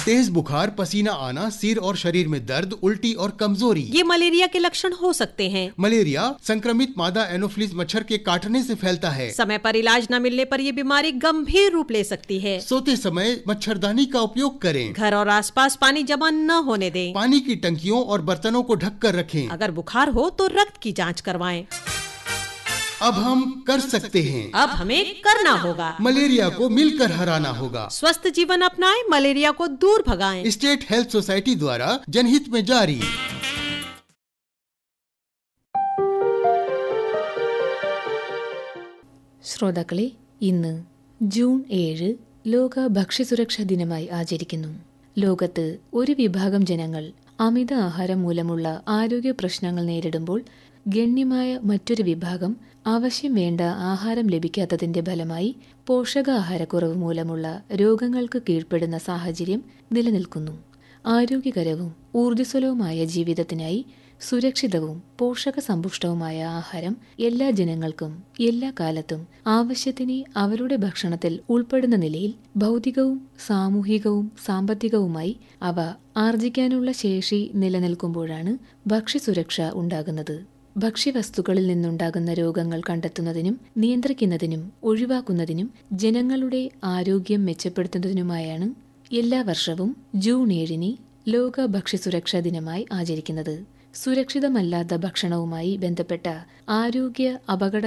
तेज बुखार पसीना आना सिर और शरीर में दर्द उल्टी और कमजोरी ये मलेरिया के लक्षण हो सकते हैं मलेरिया संक्रमित मादा एनोफिलीज मच्छर के काटने से फैलता है समय पर इलाज न मिलने पर ये बीमारी गंभीर रूप ले सकती है सोते समय मच्छरदानी का उपयोग करें घर और आसपास पानी जमा न होने दें पानी की टंकियों और बर्तनों को ढक कर रखें अगर बुखार हो तो रक्त की जांच करवाएं अब हम कर सकते हैं अब हमें करना होगा मलेरिया को मिलकर हराना होगा स्वस्थ जीवन अपनाएं मलेरिया को दूर भगाएं स्टेट हेल्थ सोसाइटी द्वारा जनहित में जारी ശ്രോതാക്കളെ ഇന്ന് ജൂൺ ഏഴ് ലോക ഭക്ഷ്യസുരക്ഷാ ദിനമായി ആചരിക്കുന്നു ലോകത്ത് ഒരു വിഭാഗം ജനങ്ങൾ അമിത ആഹാരം മൂലമുള്ള ആരോഗ്യ പ്രശ്നങ്ങൾ നേരിടുമ്പോൾ ഗണ്യമായ മറ്റൊരു വിഭാഗം ആവശ്യം വേണ്ട ആഹാരം ലഭിക്കാത്തതിന്റെ ഫലമായി പോഷകാഹാരക്കുറവ് മൂലമുള്ള രോഗങ്ങൾക്ക് കീഴ്പ്പെടുന്ന സാഹചര്യം നിലനിൽക്കുന്നു ആരോഗ്യകരവും ഊർജ്ജസ്വലവുമായ ജീവിതത്തിനായി സുരക്ഷിതവും പോഷകസമ്പുഷ്ടവുമായ ആഹാരം എല്ലാ ജനങ്ങൾക്കും എല്ലാ കാലത്തും ആവശ്യത്തിന് അവരുടെ ഭക്ഷണത്തിൽ ഉൾപ്പെടുന്ന നിലയിൽ ഭൗതികവും സാമൂഹികവും സാമ്പത്തികവുമായി അവ ആർജിക്കാനുള്ള ശേഷി നിലനിൽക്കുമ്പോഴാണ് ഭക്ഷ്യസുരക്ഷ ഉണ്ടാകുന്നത് ഭക്ഷ്യവസ്തുക്കളിൽ നിന്നുണ്ടാകുന്ന രോഗങ്ങൾ കണ്ടെത്തുന്നതിനും നിയന്ത്രിക്കുന്നതിനും ഒഴിവാക്കുന്നതിനും ജനങ്ങളുടെ ആരോഗ്യം മെച്ചപ്പെടുത്തുന്നതിനുമായാണ് എല്ലാ വർഷവും ജൂൺ ഏഴിന് ലോക ഭക്ഷ്യസുരക്ഷാ ദിനമായി ആചരിക്കുന്നത് സുരക്ഷിതമല്ലാത്ത ഭക്ഷണവുമായി ബന്ധപ്പെട്ട ആരോഗ്യ അപകട